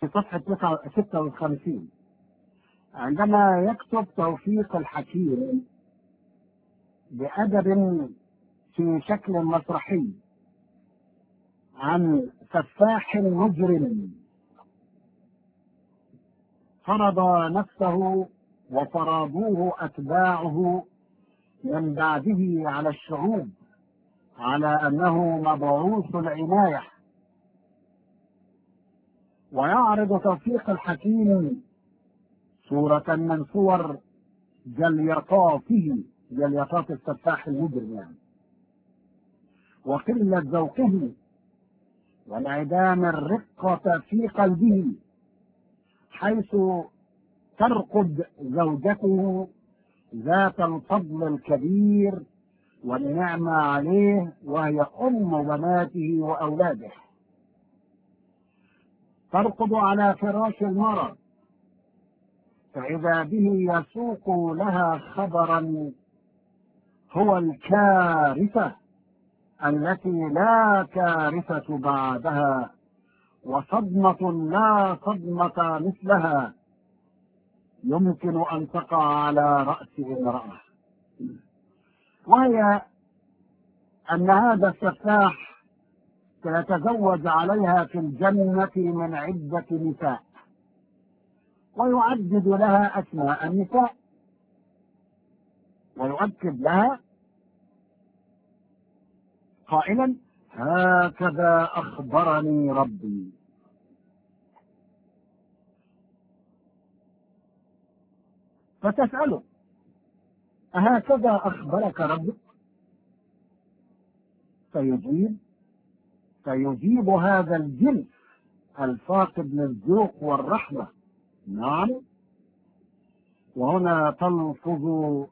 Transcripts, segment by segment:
في صفحة 56 عندما يكتب توفيق الحكيم بأدب في شكل مسرحي عن سفاح مجرم فرض نفسه وفرضوه أتباعه من بعده على الشعوب على أنه مبعوث العناية ويعرض توفيق الحكيم صورة من صور جليطاته جليطات السفاح المجرم يعني وقلة ذوقه وانعدام الرقة في قلبه حيث ترقد زوجته ذات الفضل الكبير والنعمة عليه وهي أم بناته وأولاده ترقد على فراش المرض فإذا به يسوق لها خبرا هو الكارثة التي لا كارثة بعدها وصدمة لا صدمة مثلها يمكن أن تقع على رأس امرأة وهي أن هذا السفاح سيتزوج عليها في الجنة من عدة نساء ويعدد لها أسماء النساء ويؤكد لها قائلا هكذا أخبرني ربي فتسأله أهكذا أخبرك ربك فيجيب فيجيب هذا الجنس الفاقد للذوق والرحمة نعم وهنا تلفظ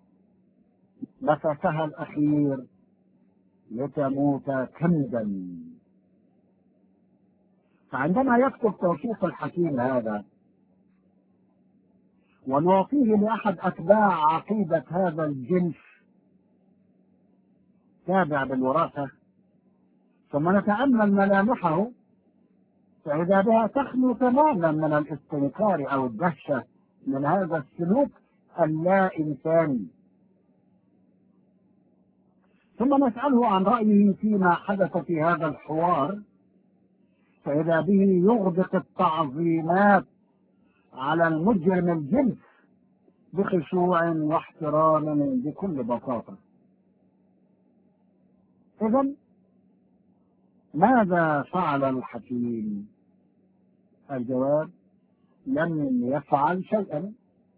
نفسها الأخير لتموت كندا فعندما يكتب توصيف الحكيم هذا ونعطيه لأحد أتباع عقيدة هذا الجنس تابع بالوراثة ثم نتأمل ملامحه فإذا بها تخلو تماما من الاستنكار أو الدهشة من هذا السلوك اللا إنساني ثم نسأله عن رأيه فيما حدث في هذا الحوار فإذا به يغدق التعظيمات على المجرم الجنس بخشوع واحترام بكل بساطة إذا ماذا فعل الحكيم الجواب لم يفعل شيئا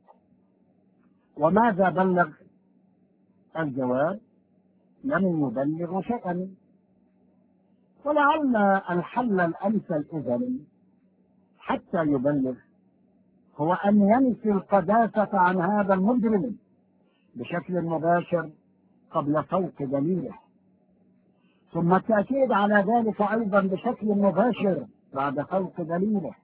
وماذا بلغ الجواب لم يبلغ شيئا ولعل الحل الامثل اذا حتى يبلغ هو ان ينفي القداسه عن هذا المجرم بشكل مباشر قبل فوق دليله ثم التأكيد على ذلك أيضا بشكل مباشر بعد فوق دليله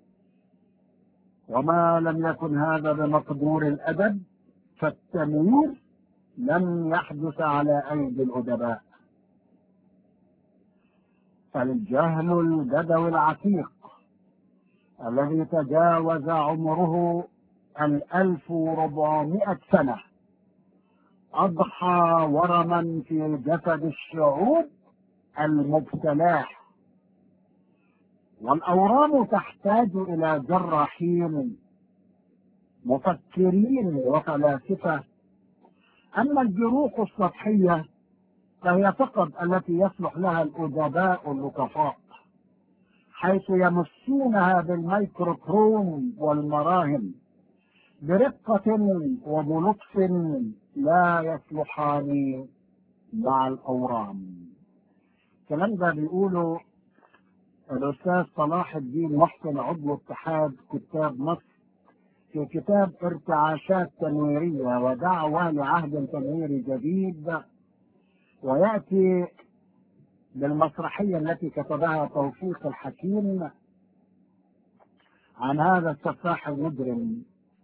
وما لم يكن هذا بمقدور الأدب فالتمويل لم يحدث على أيدي الأدباء فالجهل البدوي العتيق الذي تجاوز عمره الألف وربعمائة سنة أضحى ورما في جسد الشعوب المبتلاة والأورام تحتاج إلى جراحين مفكرين وفلاسفة أما الجروح السطحية فهي فقط التي يصلح لها الأدباء اللطفاء حيث يمسونها بالميكروكروم والمراهم برقة وبلطف لا يصلحان مع الأورام الكلام ده بيقوله الأستاذ صلاح الدين محسن عضو اتحاد كتاب مصر في كتاب ارتعاشات تنويرية ودعوة لعهد تنويري جديد ويأتي بالمسرحية التي كتبها توفيق الحكيم عن هذا السفاح المجرم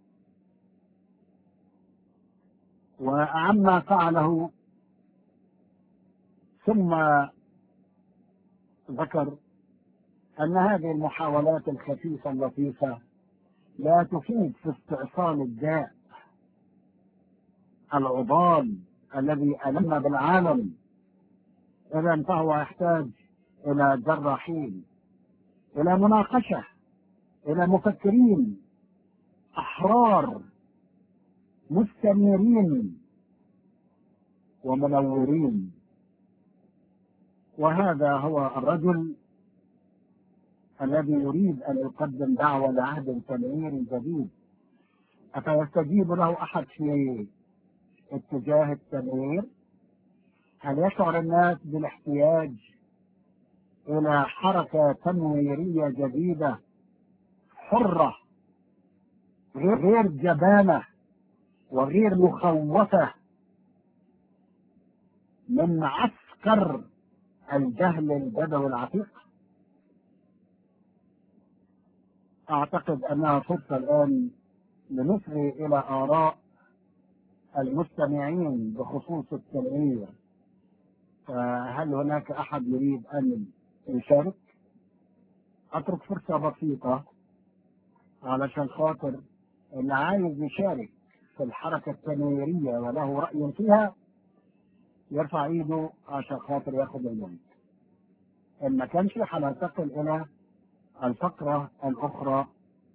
وعما فعله ثم ذكر أن هذه المحاولات الخفيفة اللطيفة لا تفيد في استئصال الداء العضال الذي ألم بالعالم إذا فهو يحتاج إلى جراحين إلى مناقشة إلى مفكرين أحرار مستنيرين ومنورين وهذا هو الرجل الذي يريد أن يقدم دعوة لعهد تنوير جديد أفيستجيب له أحد في اتجاه التنوير هل يشعر الناس بالاحتياج إلى حركة تنويرية جديدة حرة غير جبانة وغير مخوفة من معسكر الجهل البدوي العتيق أعتقد أنها فرصة الآن لنصغي إلى آراء المستمعين بخصوص التنوير فهل هناك أحد يريد أن يشارك؟ أترك فرصة بسيطة علشان خاطر اللي عايز يشارك في الحركة التنويرية وله رأي فيها يرفع ايده عشان خاطر ياخد المايك. إن ما كانش هننتقل إلى الفقرة الأخرى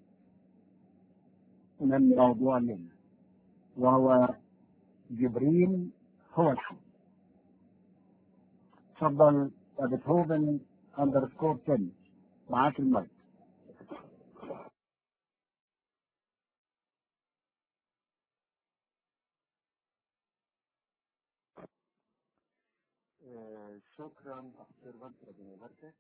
من موضوع الليلة وهو جبريل هو الحل. تفضل بيتهوفن اندرسكور 10 معاك المايك. آه، شكرا اخ سيرفنت ربنا يباركك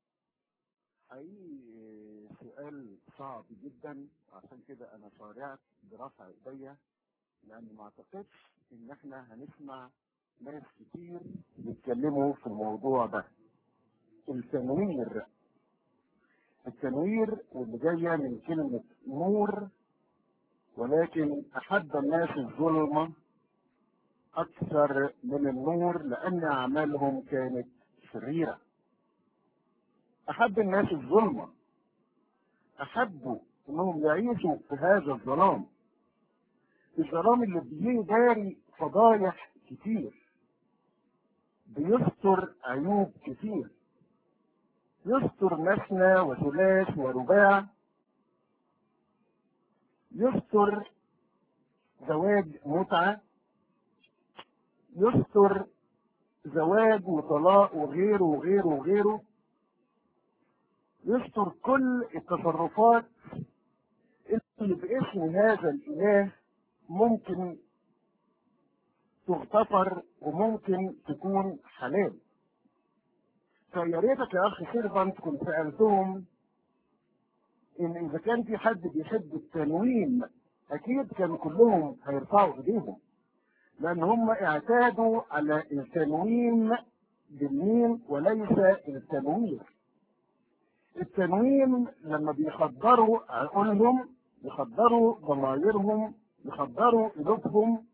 حقيقي سؤال صعب جدا عشان كده انا صارعت برفع ايديا لان ما اعتقدش ان احنا هنسمع ناس كتير بيتكلموا في الموضوع ده التنوير التنوير واللي جايه من كلمه نور ولكن احب الناس الظلمه أكثر من النور لأن أعمالهم كانت شريرة أحب الناس الظلمة أحبوا أنهم يعيشوا في هذا الظلام الظلام اللي بيداري فضايح كتير بيستر عيوب كتير يستر مثنى وثلاث ورباع يستر زواج متعه يستر زواج وطلاق وغيره وغيره وغيره يستر كل التصرفات اللي باسم هذا الاله ممكن تغتفر وممكن تكون حلال فيا ريتك يا اخ سيرفنت كنت سالتهم ان اذا كان في حد بيحب التنوين اكيد كان كلهم هيرفعوا ايديهم لان هم اعتادوا على التنوين بالميم وليس التنوير التنوين لما بيخدروا عقولهم يخدروا ضمائرهم يخدروا قلوبهم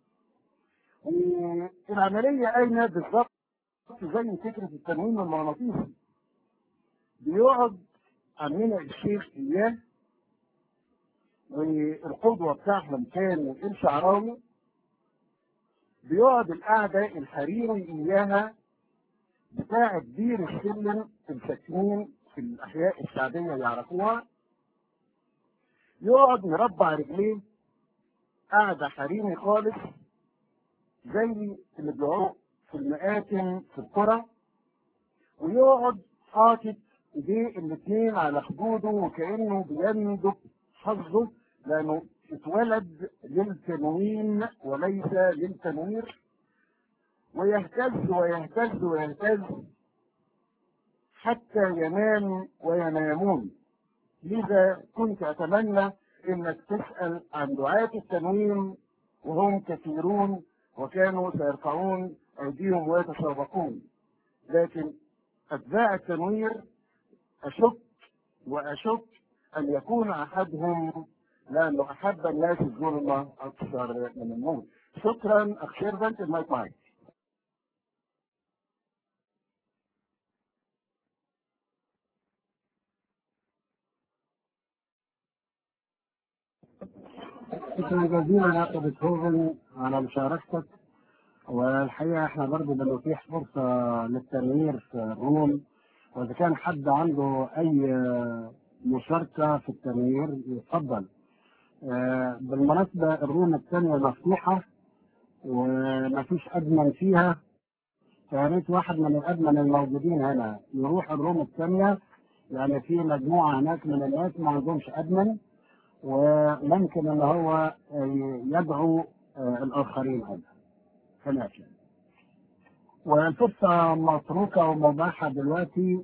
والعملية قايمة بالظبط زي فكرة التنوين المغناطيسي بيقعد عمنا الشيخ إياه والقدوة بتاعهم كان الشعراوي بيقعد القعدة الحريري إياها بتاعة بير السلم الساكنين في الأحياء الشعبية يعرفوها يقعد مربع رجليه قعدة حريمي خالص زي اللي بيقعدوا في المآتم في القرى ويقعد حاطط ايديه الاتنين على خدوده وكأنه بيندب حظه لأنه اتولد للتنوين وليس للتنوير ويهتز ويهتز ويهتز حتى ينام وينامون لذا كنت أتمنى أنك تسأل عن دعاة التنوين وهم كثيرون وكانوا سيرفعون أيديهم ويتسابقون لكن أتباع التنوير أشك وأشك أن يكون أحدهم لأنه أحب الناس الظلمة أكثر من النور شكرا أخ شيرفنت المايك معك شكرا جزيلا يا أخي بيتهوفن على مشاركتك والحقيقة احنا برضه بنتيح فرصة للتنوير في الروم وإذا كان حد عنده أي مشاركة في التنوير يتفضل آه، بالمناسبة الروم الثانية مفتوحة وما فيش أدمن فيها فيا ريت واحد من الأدمن الموجودين هنا يروح الروم الثانية لأن في مجموعة هناك من الناس ما عندهمش أدمن وممكن ان هو يدعو الاخرين ايضا هناك والفرصة متروكة ومباحة دلوقتي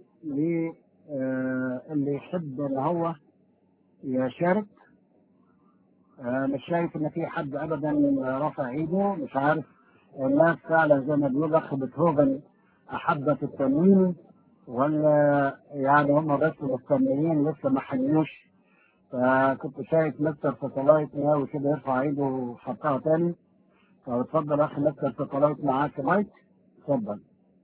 للي يحب ان هو يشارك مش شايف ان في حد ابدا رافع ايده مش عارف الناس فعلا زي ما بيقول اخ بيتهوفن احبت التنوين ولا يعني هم بس مستنيين لسه ما حنوش فكنت شايف مستر ساتلايت ناوي كده يرفع ايده وحطها تاني فاتفضل اخي مستر ساتلايت معاك مايك اتفضل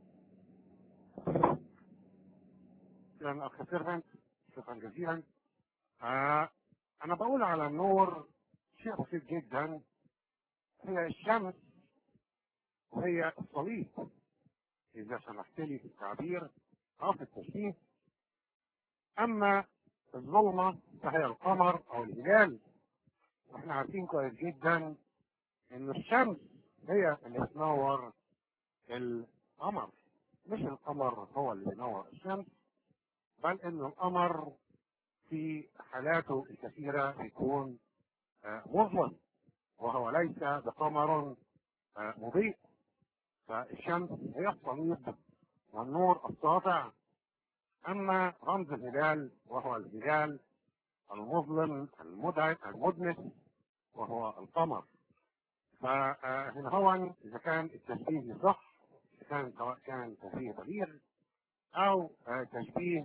شكرا اخ سيرفنت شكرا جزيلا آه انا بقول على النور شيء بسيط جدا هي الشمس وهي الصليب اذا سمحت لي في التعبير او في التشبيه اما الظلمة فهي القمر او الهلال واحنا عارفين كويس جدا ان الشمس هي اللي بتنور القمر مش القمر هو اللي بينور الشمس بل ان القمر في حالاته الكثيرة بيكون مظلم وهو ليس بقمر مضيء فالشمس هي الصليب والنور الساطع أما رمز الهلال وهو الهلال المظلم المدعك المدنس وهو القمر فهنا هو إذا كان التشبيه صح إذا كان سواء كان تشبيه بليغ أو تشبيه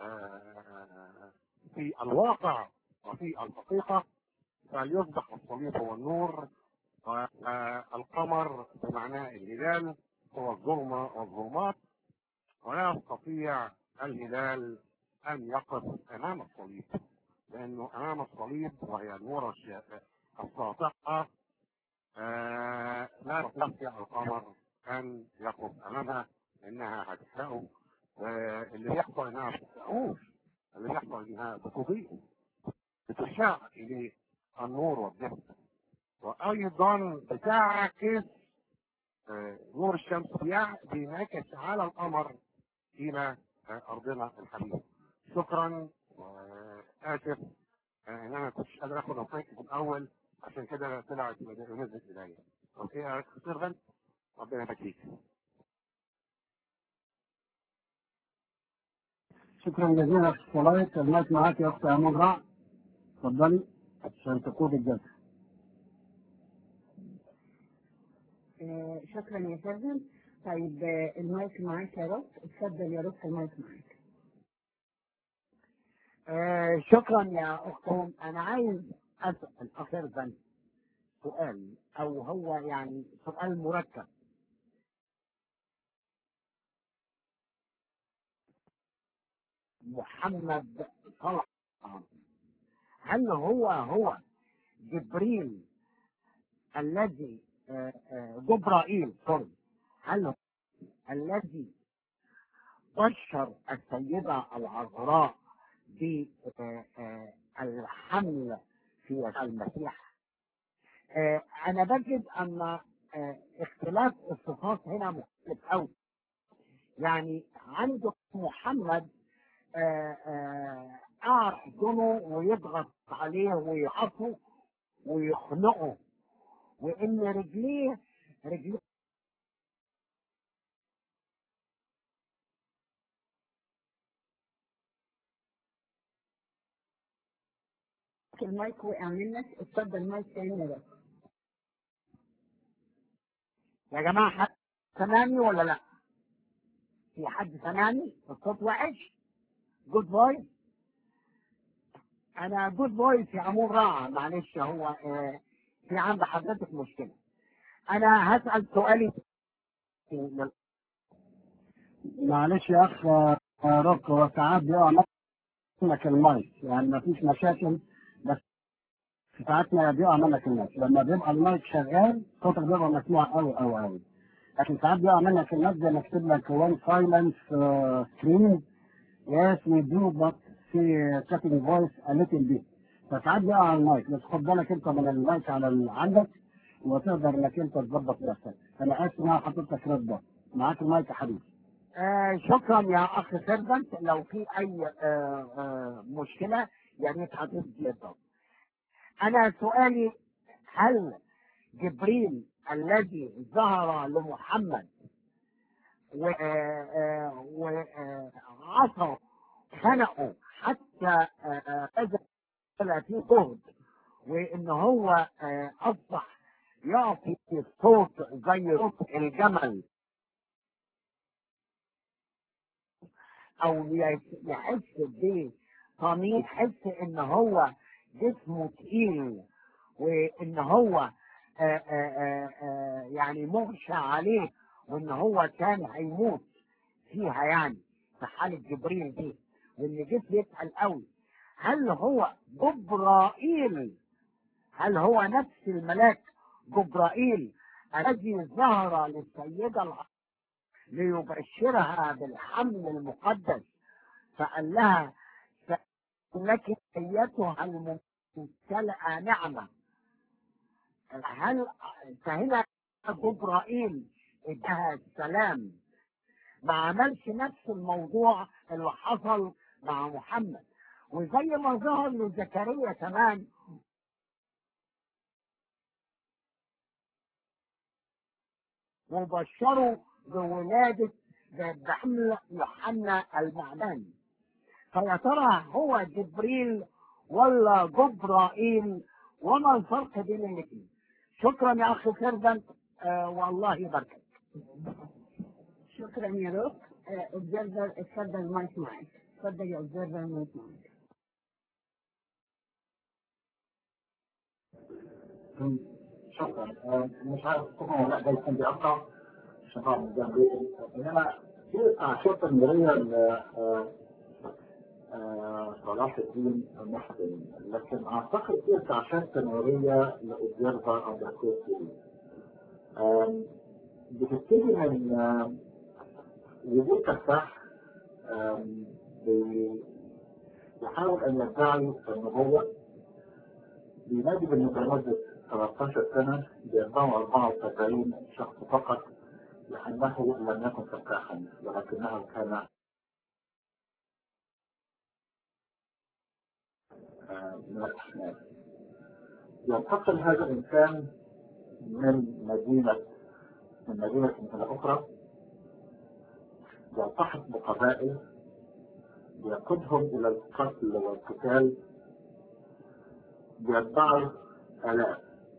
في الواقع وفي الحقيقة فليصبح الصليب هو النور والقمر بمعناه الهلال هو الظلمة والظلمات ولا يستطيع الهلال أن يقف أمام الصليب لأنه أمام الصليب وهي النور الساطعة آه لا يستطيع القمر أن يقف أمامها إنها هتحرقه واللي بيحصل إنها ما بتحرقوش اللي بيحصل إنها بتضيء بتشع إليه النور والدفء وأيضا بتعكس آه نور الشمس بينعكس على القمر إلى ارضنا الحبيبه شكرا واسف ان انا كنتش قادر اخد نصيحتي في الاول عشان كده طلعت نزلت الي اوكي يا سيرفنت ربنا يبارك شكرا جزيلا اخ سلايت المايك معاك يا اخت امون رع اتفضلي عشان تقود الجلسه آه، شكرا يا سيرفنت طيب المايك معاك يا رب اتفضل يا رب المايك معاك آه شكرا يا اختهم انا عايز اسال اخر بنت سؤال او هو يعني سؤال مركب محمد صلى هل هو هو جبريل الذي آه آه جبرائيل سوري هل الذي بشر السيدة العذراء بالحمل في المسيح أنا بجد أن اختلاف الصفات هنا مختلف أوي يعني عنده محمد أحضنه ويضغط عليه ويعصه ويخنقه وإن رجليه رجليه المايك وقع منك اتفضل المايك تاني بس يا جماعة حد سامعني ولا لا؟ في حد سامعني؟ الصوت وحش؟ جود فويس؟ أنا جود فويس يا أمور راعة معلش هو آه في عند حضرتك مشكلة. أنا هسأل سؤالي معلش يا اخ روك هو ساعات بيقع منك المايك يعني ما فيش مشاكل بس ساعات ما بيقع منك المايك لما بيبقى المايك شغال صوتك بيبقى مسموع قوي قوي قوي لكن ساعات بيقع منك المايك زي ما كتب لك وان سايلنس سكرين يس وي دو بت في سيتنج فويس ا ليتل بيت فساعات بيقع على المايك بس خد بالك انت من المايك على ال- عندك وتقدر انك انت تظبط نفسك انا اسف ان انا حطيت لك رد ده معاك المايك يا حبيبي آه شكرا يا اخ سيرفنت لو في اي آه آه مشكله يا ريت هتضيف بالضبط انا سؤالي هل جبريل الذي ظهر لمحمد وعصى خنقه حتى آه، آه، نزل فيه جهد وان هو آه، اصبح يعطي صوت زي صوت الجمل او يحس بطميل يحس ان هو جسمه تقيل وان هو آه، آه، آه، آه، يعني مغشى عليه وان هو كان هيموت فيها يعني في حالة جبريل دي وان جسمه يتقل قوي هل هو جبرائيل هل هو نفس الملاك جبرائيل الذي ظهر للسيدة العذراء ليبشرها بالحمل المقدس فقال لها لك ايتها الممتلئه نعمه هل فهنا جبرائيل ادها السلام ما عملش نفس الموضوع اللي حصل مع محمد وزي ما ظهر لزكريا كمان وبشروا بولادة بحمل يوحنا المعدان فيا ترى هو جبريل ولا جبرائيل وما الفرق بين الاثنين شكرا يا اخي سيرفنت آه والله يباركك شكرا يا روك اوبزرفر اتفضل المايك معاك اتفضل يا اوبزرفر المايك معاك شكرا آه، مش عارف طبعا ولا ده يكون بيقطع شباب من جنب انما في تعشير تنميريه ل آه، صلاح الدين المحسن لكن اعتقد في تعشير تنميريه لاوبزرفر او دكتور بتبتدي من آه، وجود تفاح آم، بي- يحاول ان يدعي ان هو بينادي بالمتمدد 13 سنة بيربعوا 74 شخص فقط لأنه لم يكن سفاحا ولكنه كان آه، من الأحناف ينتقل هذا الإنسان من مدينة من مدينة إلى أخرى يلتحق بقبائل يقودهم إلى القتل والقتال بيتبعوا آلاف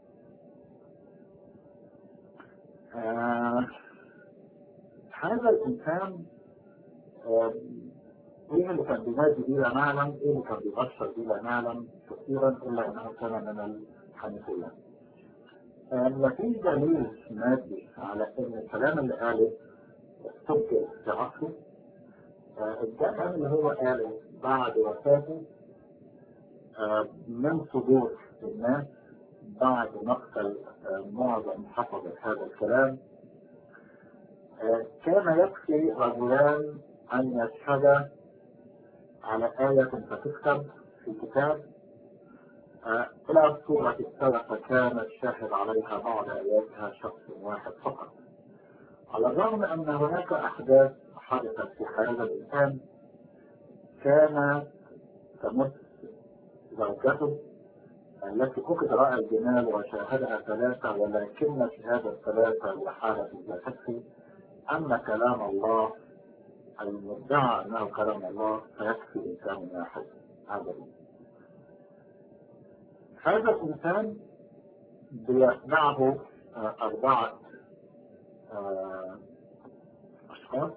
آه هذا الإنسان آه إيه اللي كان بينادي بيه لا نعلم إيه اللي كان بيبشر بيه لا نعلم كثيرا إلا أنه كان من الحنيفية آه مفيش دليل مادي على أن الكلام اللي قاله سجل في عصره آه الكلام اللي هو قاله بعد وفاته آه من صدور الناس بعد مقتل آه معظم حفظة هذا الكلام آه كان يكفي رجلان أن يشهدا على آية فتكتب في كتاب آه إلى سورة السلف كان الشاهد عليها بعض آياتها شخص واحد فقط على الرغم أن هناك أحداث حدثت في حياة الإنسان كان تمس زوجته التي فقد رأى الجمال وشاهدها ثلاثة ولكن شهادة الثلاثة لحالة لا تكفي أما كلام الله المدعى أنه كلام الله فيكفي إنسان واحد هذا هذا الإنسان بيتبعه آه، أربعة آه، أشخاص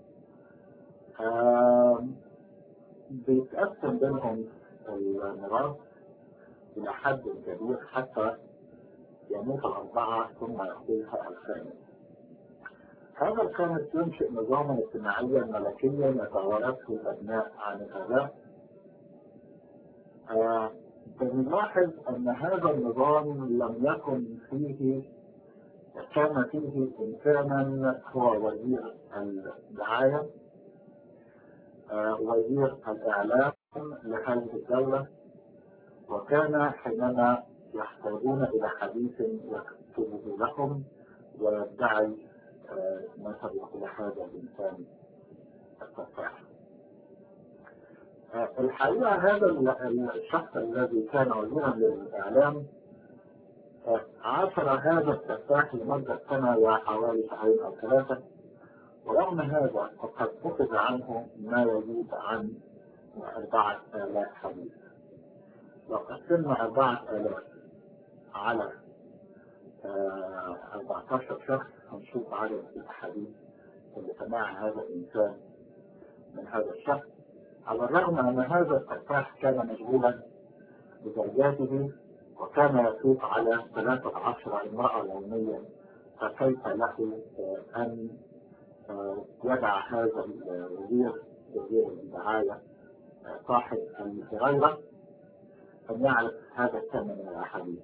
آه، بيتقسم بينهم الميراث إلى حد كبير حتى يموت الأربعة ثم يأخذها الخامس. هذا كانت ينشئ نظاما اجتماعيا ملكيا يتوارثه الأبناء عن الآباء آه، بنلاحظ أن هذا النظام لم يكن فيه كان فيه إنسانا هو وزير الدعاية آه، وزير الإعلام لهذه الدولة وكان حينما يحتاجون إلى حديث يكتبه لهم ويدعي آه، مثلا إلى هذا الإنسان التفاح آه، الحقيقة هذا ال- الشخص الذي كان وزيرا للإعلام آه، عاشر هذا التفاح لمدة سنة وحوالي شهرين أو ثلاثة ورغم هذا فقد أخذ عنه ما يزيد عن أربعة آلاف حديث لو قسمنا أربعة آلاف على آه، 14 شخص هنشوف عدد الأحاديث اللي سمعها هذا الإنسان من هذا الشخص على الرغم أن هذا التفاح كان مشغولا بزوجاته وكان يفوق على 13 امرأة يوميا فكيف له آه، أن آه، يدع هذا الوزير وزير الدعاية آه، صاحب الهريرة أن يعرف هذا الثمن من الأحاديث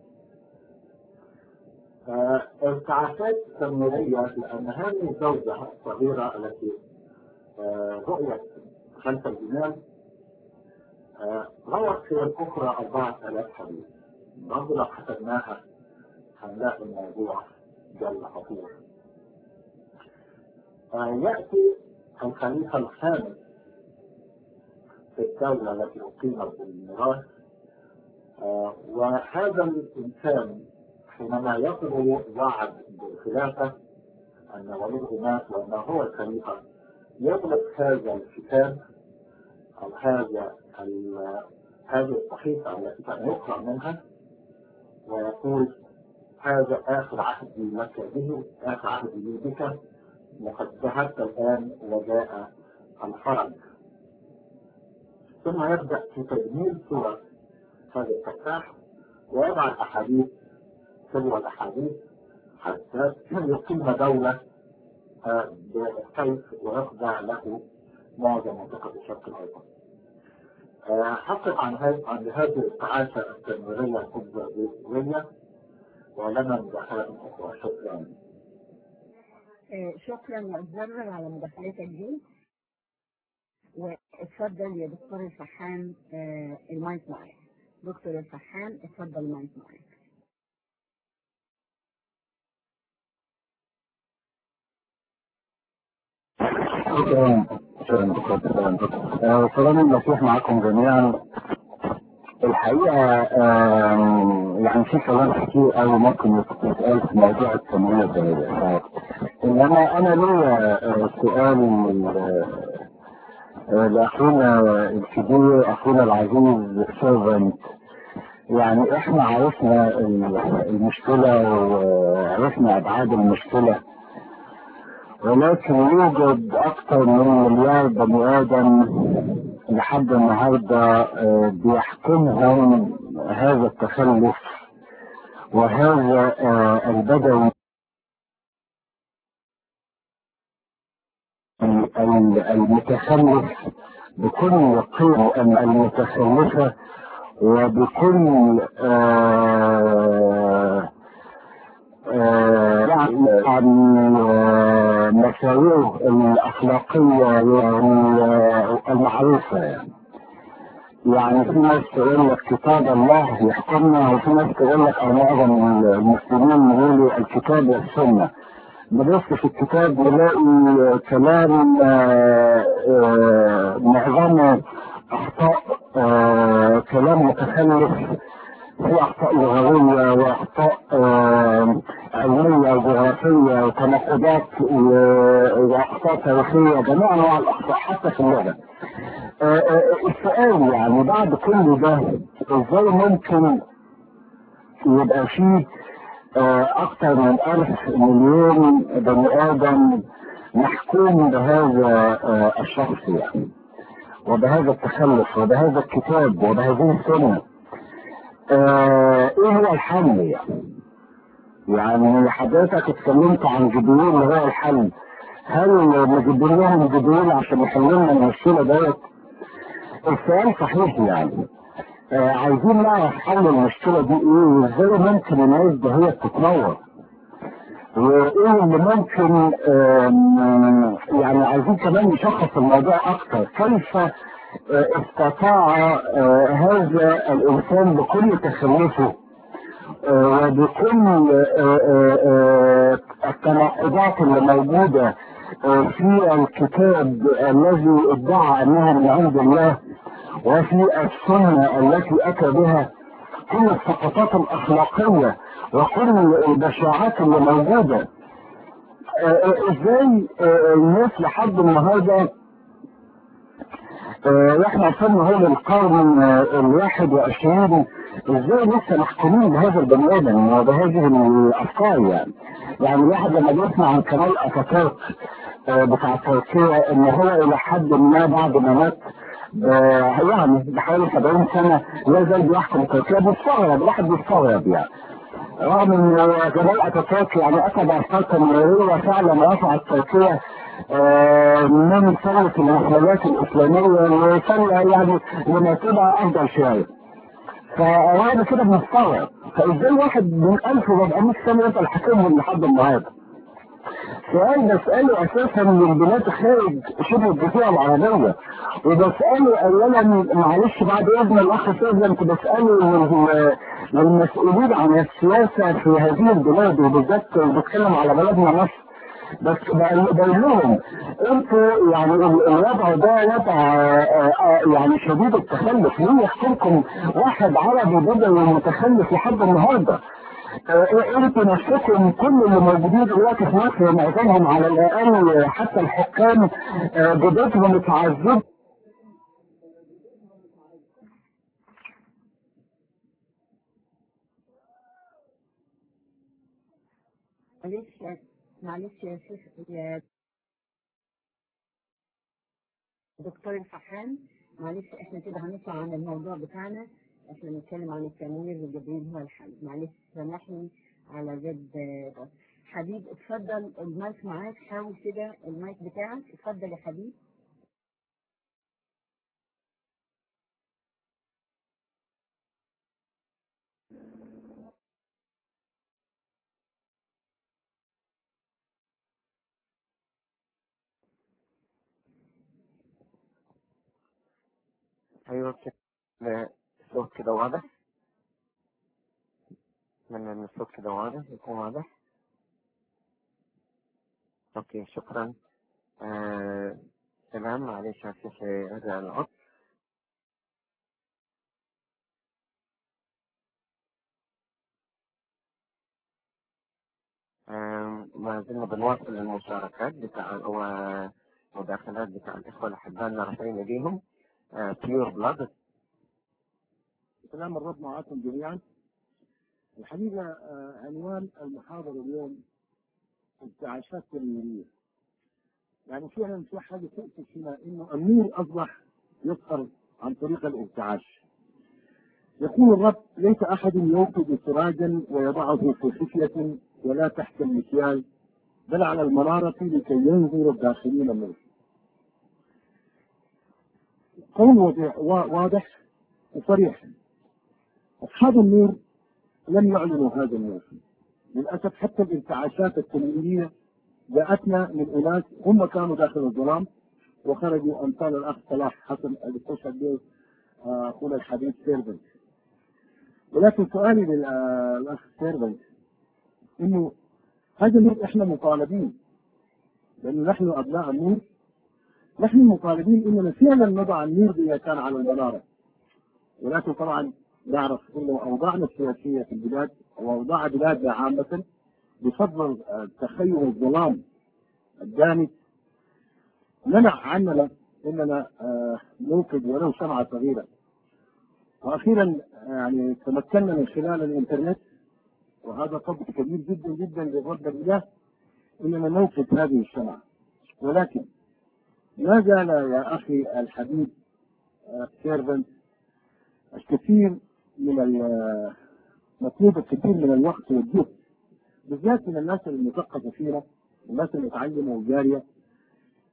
آه، ارتعاشات تنويرية لأن هذه الزوجة الصغيرة التي آه، رؤيت خلف الجمال آه، روت في الأخرى أربعة آلاف حديث برضه لو حسبناها هنلاقي الموضوع جل خطير آه، يأتي الخليفة الخامس في الدولة التي أقيمت بالميراث آه، وهذا الإنسان حينما يطلب وعد بالخلافة أن ولده مات وأنه هو الخليفة يغلق هذا الكتاب أو هذا ال- هذه الصحيفة التي كان يقرأ منها ويقول هذا آخر عهدي لك به آخر عهدي لي بك وقد ذهبت الآن وجاء الفرج ثم يبدأ في تجميل صورة هذا التفاح ويضع الأحاديث تلو الأحاديث حتى يقيم دولة آه، بالسيف ويخضع له معظم منطقة الشرق الأوسط. آه، حقق عن هذه عن هذه التعاسة التنويرية الكبرية ولنا مداخلة أخرى شكرا. آه، شكرا يا أستاذ على مداخلتك دي واتفضل يا دكتور الفحام آه، المايك معاك دكتور الفحام اتفضل المايك معاك شكرا شكرا شكرا آه، سلام المسيح معكم جميعا الحقيقة آم، يعني في كلام كتير قوي ممكن يتقال في موضوع التنمية الدولية إنما أنا ليا آه، سؤال آه، لأخونا الكبير أخونا العزيز سيرفنت يعني إحنا عرفنا ال- المشكلة وعرفنا أبعاد المشكلة ولكن يوجد أكثر من مليار بني آدم لحد النهاردة آه، بيحكمهم هذا التخلف وهذا آه، البدوي ال- ال- المتخلف بكل قيم المتخلفة وبكل آه آه، يعني عن آه، مساوئه الأخلاقية يعني آه، المعروفة يعني. يعني في ناس تقول لك كتاب الله يحكمنا وفي ناس تقول لك أو معظم المسلمين يقولوا الكتاب والسنة نبص في الكتاب نلاقي كلام آه، آه، معظمه أخطاء آه، كلام متخلف في اخطاء لغويه واخطاء آه، علميه وجغرافيه وتناقضات و- واخطاء تاريخيه جميع انواع الاخطاء حتى في اللغه. آه، آه، السؤال يعني بعد كل ده ازاي ممكن يبقى فيه آه، اكثر من الف مليون بني ادم محكوم بهذا آه، الشخص يعني وبهذا التخلف وبهذا الكتاب وبهذه السنه آه، ايه هو الحل يعني؟ يعني حضرتك اتكلمت عن جبريل اللي هو الحل هل نجيب لهم جبريل عشان يحل لنا المشكله ديت؟ السؤال صحيح يعني آه عايزين نعرف حل المشكلة دي ايه وازاي ممكن الناس ده هي تتنور وايه اللي ممكن آم، يعني عايزين كمان نشخص الموضوع اكتر كيف آه، استطاع آه، هذا الانسان بكل تخلفه آه، وبكل آه، آه، آه، التناقضات اللي موجودة آه، في الكتاب الذي ادعى انها من عند الله وفي السنة التي اتى بها كل السقطات الاخلاقية وكل البشاعات اللي موجودة آه، آه، ازاي آه، الناس لحد النهارده آه، واحنا وصلنا هو للقرن آه، الواحد وعشرين ازاي لسه محكومين بهذا البني ادم وبهذه الافكار يعني يعني الواحد لما بيسمع عن كمال اتاتورك آه، بتاع تركيا ان هو الى حد ما بعد ما مات آه، يعني بحوالي 70 سنه لا زال بيحكم تركيا بيستغرب الواحد بيستغرب يعني رغم ان جمال اتاتورك يعني اتى بافكار تنويريه فعلا رفعت تركيا آه، من ثوره المحاولات الاسلاميه وصل يعني لمرتبه افضل شويه. فانا كده بنستغرب فازاي واحد من 1400 سنه يفضل حاكمهم لحد النهارده؟ سؤال بسأله أساسا من بلاد خارج شبه الجزيرة العربية وبسأله أولا معلش بعد إذن الأخ سيدنا كنت بسأله لل- للمسؤولين عن السياسة في هذه البلاد وبالذات بتكلم على بلدنا مصر بس بقول بقول لهم انتوا يعني ال- الوضع ده وضع آه، آه، يعني شديد التخلف ليه يحكمكم واحد عربي بدوي متخلف لحد النهارده آه، انتوا نفسكم كل اللي موجودين دلوقتي في مصر معظمهم على الاقل حتى الحكام آه، جدتهم اتعذبوا معلش يا معلش يا شيخ يا دكتور الفحام معلش احنا كده هنطلع عن الموضوع بتاعنا احنا بنتكلم عن التنوير وجبريل هو الحل معلش سامحني على جد ده حبيب اتفضل المايك معاك حاول كده المايك بتاعك اتفضل يا حبيب ايوه كده الصوت كده واضح اتمنى ان الصوت كده واضح يكون واضح اوكي شكرا آه سلام معلش هسيح هذا العطل آه ما زلنا بنواصل المشاركات بتاع ومداخلات بتاع الإخوة الأحباء اللي رافعين إيديهم بيور بلاد سلام الرب معكم جميعا الحقيقة آه، عنوان المحاضرة اليوم انتعاشات تنويرية يعني فعلا في حاجة تؤسف هنا انه النور اصبح يظهر عن طريق الانتعاش يقول الرب ليس احد يوقد سراجا ويضعه في خفية ولا تحت المكيال بل على المنارة لكي ينظر الداخلين منه قول وضع- وا- واضح وصريح أصحاب النور لم يعلنوا هذا النور للأسف حتى الانتعاشات التنويرية جاءتنا من أناس هم كانوا داخل الظلام وخرجوا أمثال الأخ صلاح حسن اللي استشهد به آه، أخونا الحبيب سيرفنت ولكن سؤالي للأخ سيرفنت إنه هذا النور إحنا مطالبين لأنه نحن أبناء النور نحن مطالبين إننا فعلا نضع النور إذا كان على المنارة ولكن طبعا نعرف انه اوضاعنا السياسيه في البلاد واوضاع بلادنا عامه بفضل آه، تخيل الظلام الدامج منع عننا اننا آه، نوقد ولو شمعه صغيره. واخيرا آه، يعني تمكنا من خلال الانترنت وهذا فضل كبير جدا جدا لرب الاله اننا نوقد هذه الشمعه. ولكن ما زال يا اخي الحبيب سيرفنت الكثير من ال- مطلوب الكثير من الوقت والجهد بالذات من الناس المثقفه فينا الناس المتعلمه والجاريه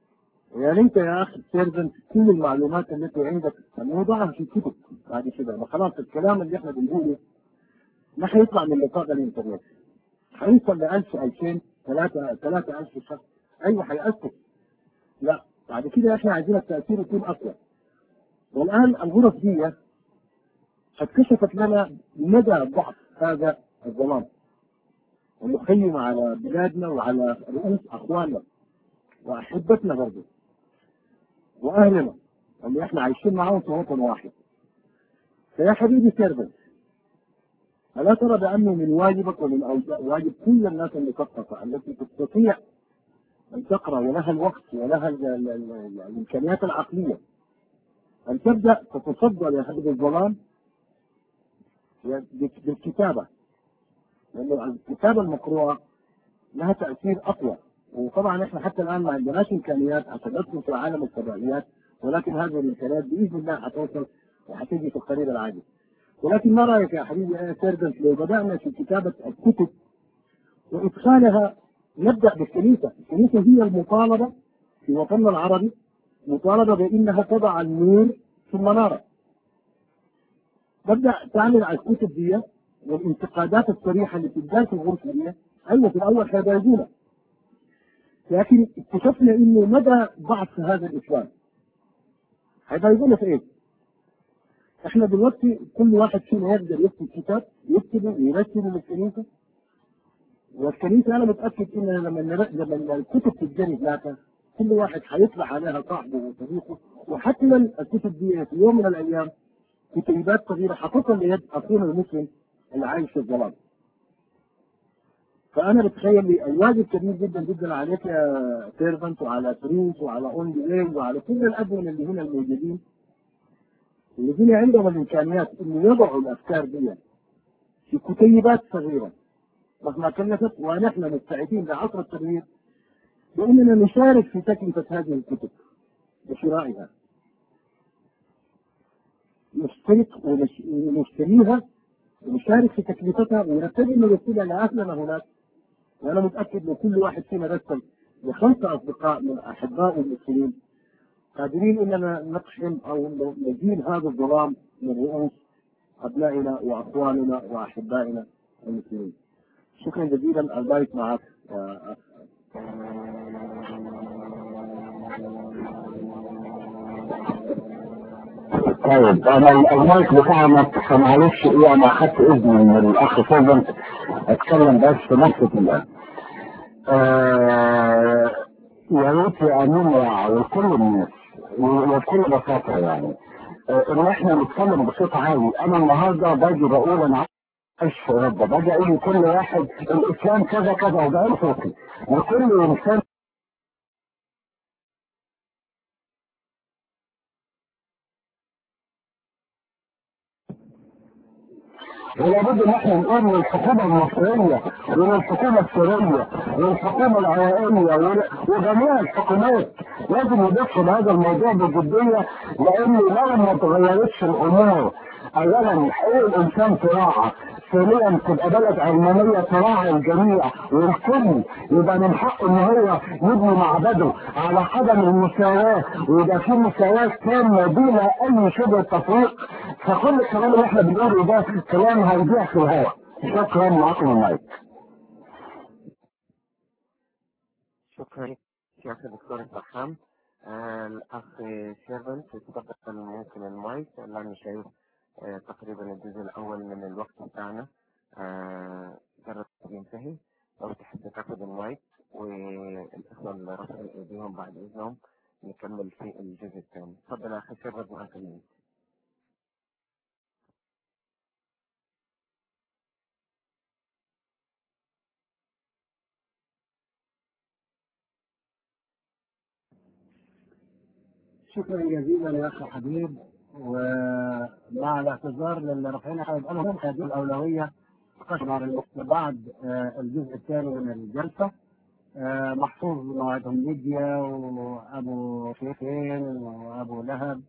يعني انت يا اخي سيرفنت كل المعلومات التي عندك موضوعها في كتب بعد كده ما خلاص الكلام اللي احنا بنقوله ما حيطلع من نطاق الانترنت حيوصل ل 1000 2000 3 3000 شخص ايوه حيأثر لا بعد كده احنا عايزين التأثير يكون اقوى والان الغرف دي قد كشفت لنا مدى ضعف هذا الظلام ومخيم على بلادنا وعلى رؤوس اخواننا واحبتنا برضه واهلنا اللي احنا عايشين معاهم في وطن واحد فيا حبيبي سيرفنت ألا ترى بأنه من واجبك ومن أوجاء واجب كل الناس المثقفة التي تستطيع أن تقرأ ولها الوقت ولها ال- ال- ال- الإمكانيات العقلية أن تبدأ تتصدى لهذا الظلام بك- بالكتابة لأن الكتابة المقروءة لها تأثير أقوى وطبعا احنا حتى الآن ما عندناش إمكانيات حتى في عالم الفضائيات ولكن هذه الإمكانيات بإذن الله حتوصل وحتجي في القريب العاجل ولكن ما رايك يا حبيبي يا سيرفنت لو بدانا في كتابه الكتب وادخالها نبدا بالكنيسه، الكنيسه هي المطالبه في وطننا العربي مطالبه بانها تضع النور في المناره. تبدا تعمل على الكتب دي والانتقادات الصريحه اللي بتتقال في الغرفه دي ايوه في الاول حيضايقونا. لكن اكتشفنا انه مدى ضعف هذا الاسلام. حيضايقونا في ايه؟ احنا دلوقتي كل واحد فينا يقدر يكتب كتاب يكتبه ويرسله للكنيسه والكنيسه انا متاكد ان لما نر- لما الكتب تتجري ذاتها كل واحد حيطلع عليها صاحبه وصديقه وحتما الكتب دي في يوم من الايام كتيبات صغيره حتصل ليد اخونا المسلم اللي عايش في الظلام. فانا بتخيل لي الواجب كبير جدا جدا عليك يا سيرفنت وعلى فريس وعلى اون دي وعلى كل الادمن اللي هنا الموجودين الذين عندهم الامكانيات انه يضعوا الافكار دي في كتيبات صغيره مهما كلفت ونحن مستعدين لعصر التغيير باننا نشارك في تكلفه هذه الكتب وشرائها نشترك ونش- ونشتريها ونشارك في تكلفتها ونبتدي نرسلها لاهلنا هناك وانا متاكد ان كل واحد فينا رسل لخمسه اصدقاء من احباء المسلمين قادرين اننا نقحم او نزيل هذا الظلام من رؤوس ابنائنا واخواننا واحبائنا المسلمين. شكرا جزيلا البارك معك يا اخ طيب انا المايك بتاعنا فمعلش ايه انا اخدت اذن من الاخ سيرفنت اتكلم بس في نقطة الان. آه يا ريت يا امين وكل الناس وبكل بساطة يعني آه ان احنا نتكلم بصوت عالي انا النهارده باجي بقول انا عايش في اوروبا باجي اقول لكل واحد الاسلام كذا كذا وبقول صوتي وكل انسان ولابد ان احنا نقول للحكومه المصريه وللحكومه السوريه وللحكومه العراقيه ول- وجميع الحكومات لازم يبصوا لهذا الموضوع بجديه لان لو ما تغيرتش الامور اولا حقوق الانسان تراعى ثانيا تبقى بلد علمانيه تراعي الجميع والكل يبقى من حقه ان هو يبني معبده على عدم المساواه ويبقى في مساواه تامه بلا اي شبه تفريق فكل الكلام اللي احنا بنقوله ده كلام هيضيع في الهواء شكرا معكم المايك شكرا يا أخي دكتور فرحان آه، الأخ سيرفنت اتفضل ممكن المايك لأني شايف آه، تقريبا الجزء الأول من الوقت بتاعنا آه، قرب ينتهي لو تحب تاخد المايك والإخوة اللي رفعوا إيديهم بعد إذنهم نكمل في الجزء الثاني تفضل يا أخي سيرفنت معك المايك شكرا جزيلا يا اخي حبيب ومع الاعتذار للي رافعين حاجه انا هم هذه الاولويه تشمل بعد آه، الجزء الثاني من الجلسه آه، محفوظ موعدهم ليديا وابو شيخين وابو لهب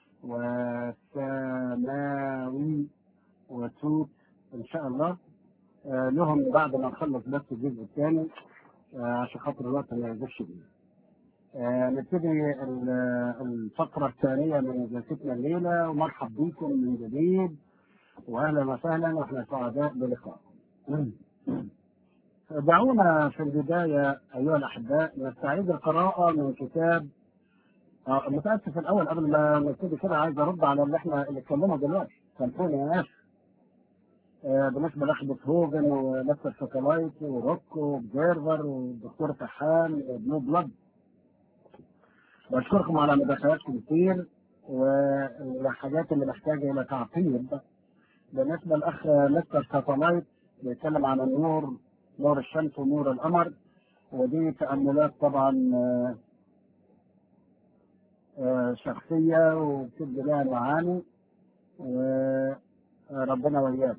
وسماوي وتوت ان شاء الله آه، لهم بعد ما نخلص بس الجزء الثاني آه، عشان خاطر الوقت ما يزيدش بيه آه، نبتدي ال- الفقرة الثانية من جلستنا الليلة ومرحب بكم من جديد وأهلا وسهلا وإحنا سعداء بلقائكم. دعونا في البداية أيها الأحباء نستعيد القراءة من كتاب آه، متأسف الأول قبل ما نبتدي كده عايز أرد على اللي إحنا اللي اتكلمنا دلوقتي سامحوني يا آسف آه، بالنسبة لأخبة هوجن ولسه ساتلايت وروك وبزيرفر والدكتور فحام وبلو بلاد بشكركم على مداخلاتكم كتير والحاجات اللي محتاجة إلى تعقيب بالنسبة للأخ مستر ساتلايت بيتكلم عن النور نور الشمس ونور القمر ودي تأملات طبعا آه، آه، شخصية وبتدي لها معاني وربنا ويانا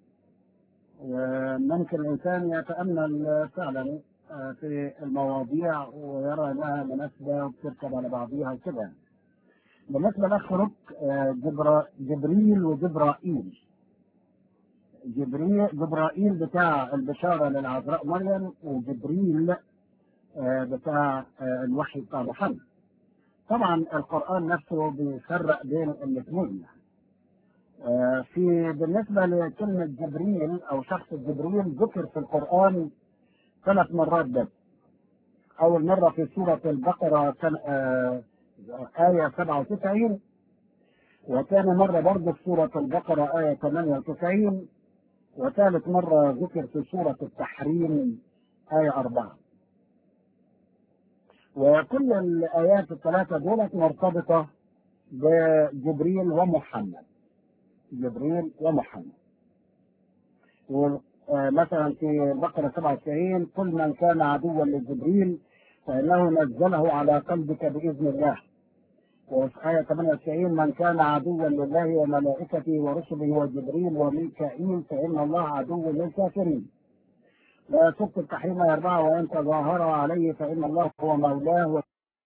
وممكن الإنسان يتأمل فعلا آه، في المواضيع ويرى انها مناسبه وبتركب على بعضيها وكده. بالنسبه لاخ روك آه، جبرا جبريل وجبرائيل. جبريل جبرائيل بتاع البشاره للعذراء مريم وجبريل آه، بتاع آه، الوحي بتاع محمد. طبعا القران نفسه بيفرق بين الاثنين يعني. آه، في بالنسبه لكلمه جبريل او شخص جبريل ذكر في القران ثلاث مرات بس أول مرة في سورة البقرة كان آه آية 97 وثاني مرة برضه في سورة البقرة آية 98 وثالث مرة ذكر في سورة التحريم آية 4 وكل الآيات الثلاثة دولت مرتبطة بجبريل ومحمد جبريل ومحمد مثلا في البقرة 97 كل من كان عدوا لجبريل فإنه نزله على قلبك بإذن الله وفي آية 98 من كان عدوا لله وملائكته ورسله وجبريل وميكائيل فإن الله عدو للكافرين لا سبت التحريم يا أربعة وإن تظاهر عليه فإن الله هو مولاه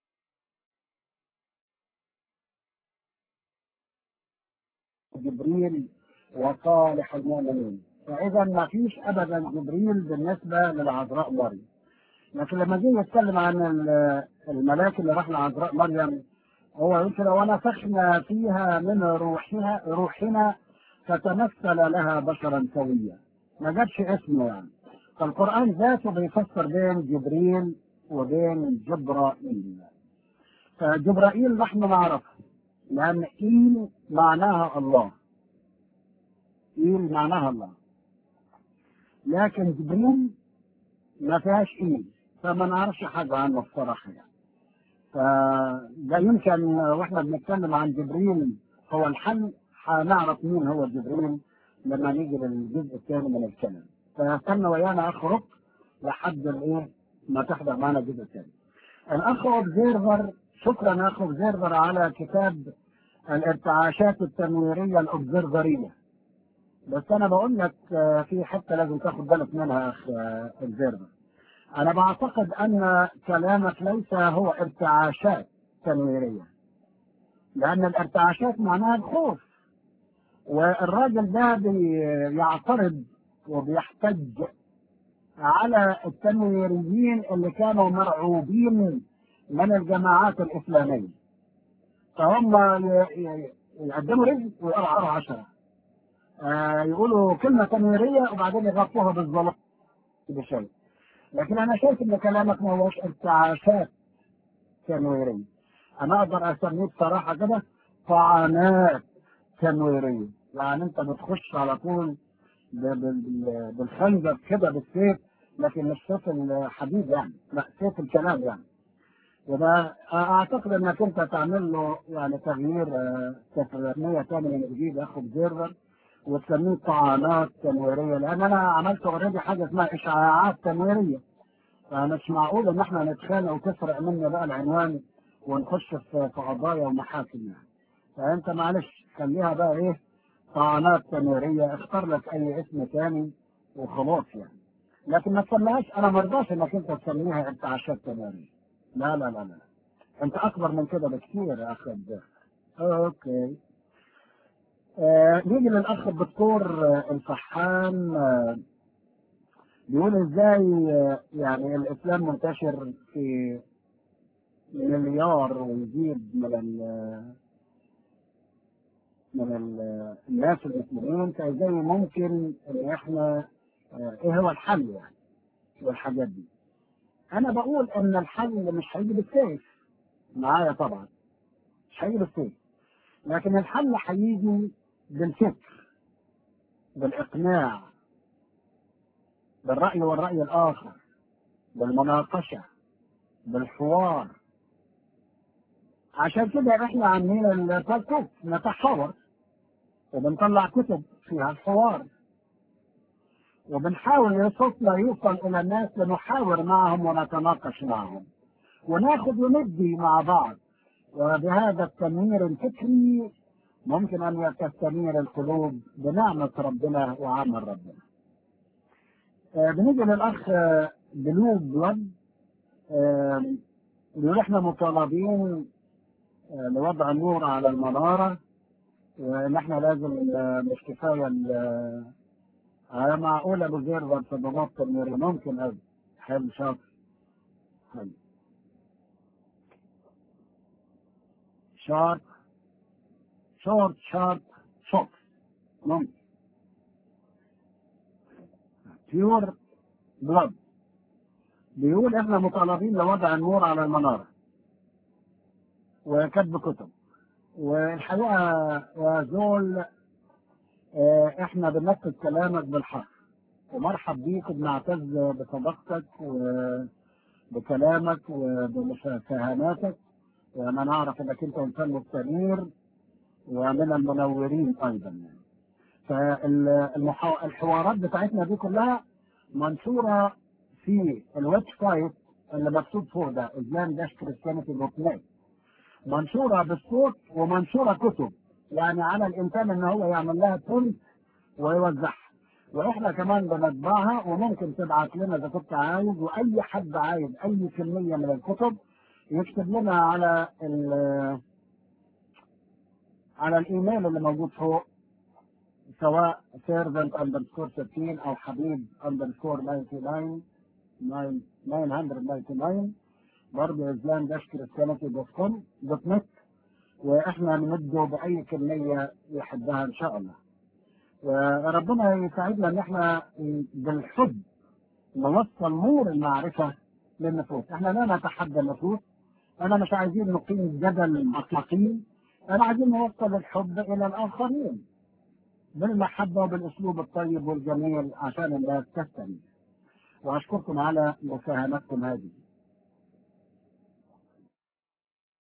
جبريل وصالح المؤمنين فاذا ما فيش ابدا جبريل بالنسبه للعذراء مريم لكن لما جينا نتكلم عن الملاك اللي راح لعذراء مريم هو يقول كده ونفخنا فيها من روحها روحنا فتمثل لها بشرا سويا ما جابش اسمه يعني فالقران ذاته بيفسر بين جبريل وبين جبرائيل فجبرائيل نحن نعرفه لان ايل معناها الله ايل معناها الله لكن جبريل ما فيهاش ايد فما نعرفش حاجه عنه الصراحه يعني فده يمكن واحنا بنتكلم عن جبريل هو الحل هنعرف مين هو جبريل لما نيجي للجزء الثاني من الكلام فاستنى ويانا اخرج لحد الايه ما تحضر معنا الجزء الثاني الاخ اوبزيرفر شكرا يا اخ اوبزيرفر على كتاب الارتعاشات التنويريه الاوبزرفريه بس انا بقول لك في حته لازم تاخد بالك منها يا اخ الزيربر انا بعتقد ان كلامك ليس هو ارتعاشات تنويريه لان الارتعاشات معناها الخوف والراجل ده بيعترض وبيحتج على التنويريين اللي كانوا مرعوبين من الجماعات الاسلاميه فهم يقدموا رزق ويقرعوا عشره آه يقولوا كلمة تنويرية وبعدين يغطوها بالظلام بشيء لكن أنا شايف إن كلامك ما هوش ارتعاشات تنويرية أنا أقدر أسميه بصراحة كده طعنات تنويرية يعني أنت بتخش على طول بالخنجر كده بالسيف لكن مش سيف الحديد يعني لا سيف الكلام يعني وده اعتقد انك انت تعمل له يعني تغيير تقنيه ثانيه من جديد اخو جيرفر وتسميه طعنات تنويريه لان انا عملت اوريدي حاجه اسمها اشعاعات تنويريه فمش معقول ان احنا نتخانق وتسرق منا بقى العنوان ونخش في قضايا ومحاكم يعني فانت معلش خليها بقى ايه طعنات تنويريه اختار لك اي اسم ثاني وخلاص يعني لكن ما تسميهاش انا ما ارضاش انك انت تسميها ارتعاشات تنويريه لا لا لا لا انت اكبر من كده بكثير يا اخي الدخل اوكي آه نيجي للاخ الدكتور آه الفحام آه بيقول ازاي آه يعني الاسلام منتشر في مليار ويزيد من ال من ال- الناس المسلمين فازاي ممكن ان احنا آه، ايه هو الحل يعني والحاجات دي انا بقول ان الحل مش هيجي بالسيف معايا طبعا مش هيجي بالسيف لكن الحل هيجي بالفكر بالاقناع بالراي والراي الاخر بالمناقشه بالحوار عشان كده احنا عاملين البودكاست نتحاور وبنطلع كتب فيها الحوار وبنحاول صوتنا يوصل الى الناس لنحاور معهم ونتناقش معهم وناخد وندي مع بعض وبهذا التنوير الفكري ممكن ان تستنير القلوب بنعمه ربنا وعمل ربنا. آه، بنيجي للاخ آه، بلو بلاد آه، بيقول احنا مطالبين آه، لوضع النور على المناره وان احنا لازم آه، مش كفايه ال- آه، معقول ابو زير في ضبط النور ممكن قوي حلو شاطر حلو شارب شورت شارب شوك ممكن بيور بلاد بيقول احنا مطالبين لوضع النور على المنارة وكتب كتب والحقيقة يا زول اه، احنا بننفذ كلامك بالحق ومرحب بيك وبنعتز بصداقتك وبكلامك وبمفاهماتك وانا نعرف انك انت انسان مستنير ومن المنورين ايضا يعني. فالحوارات بتاعتنا دي كلها منشوره في الويب سايت اللي مكتوب فوق ده اسلام داش كريستيانيتي دوت نت منشوره بالصوت ومنشوره كتب يعني على الانسان ان هو يعمل لها برنت ويوزعها واحنا كمان بنطبعها وممكن تبعت لنا اذا كنت عايز واي حد عايز اي كميه من الكتب يكتب لنا على ال- على الايميل اللي موجود فوق سواء سيرفنت اندرسكور 13 او حبيب اندرسكور 99 999 برضه اسلام داش كريستيانيتي دوت كوم دوت نت واحنا نمده باي كميه يحبها ان شاء الله وربنا يساعدنا ان احنا بالحب نوصل نور المعرفه للنفوس احنا لا نتحدى النفوس انا مش عايزين نقيم جدل عقيم انا عايزين نوصل الحب الى الاخرين بالمحبه وبالاسلوب الطيب والجميل عشان الناس تستمع واشكركم على مساهمتكم هذه